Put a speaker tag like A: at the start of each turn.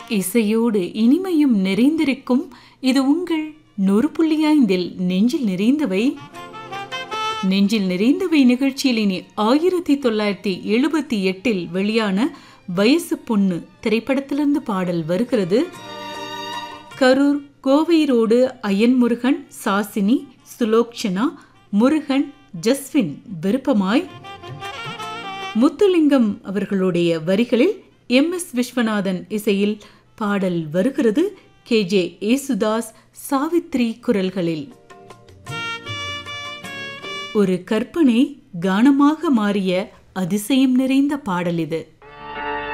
A: இசையோடு இனிமையும் நிறைந்திருக்கும் இது உங்கள் நூறு புள்ளி ஐந்தில் நெஞ்சில் நிறைந்தவை நெஞ்சில் நிறைந்தவை நிகழ்ச்சியில் இனி ஆயிரத்தி தொள்ளாயிரத்தி எழுபத்தி எட்டில் வெளியான வயசு பொண்ணு திரைப்படத்திலிருந்து பாடல் வருகிறது கரூர் கோவை ரோடு அயன்முருகன் சாசினி சுலோக்ஷனா முருகன் ஜஸ்வின் விருப்பமாய் முத்துலிங்கம் அவர்களுடைய வரிகளில் எம் எஸ் விஸ்வநாதன் இசையில் பாடல் வருகிறது கே ஜே ஏசுதாஸ் சாவித்ரி குரல்களில் ஒரு கற்பனை கானமாக மாறிய அதிசயம் நிறைந்த பாடல் இது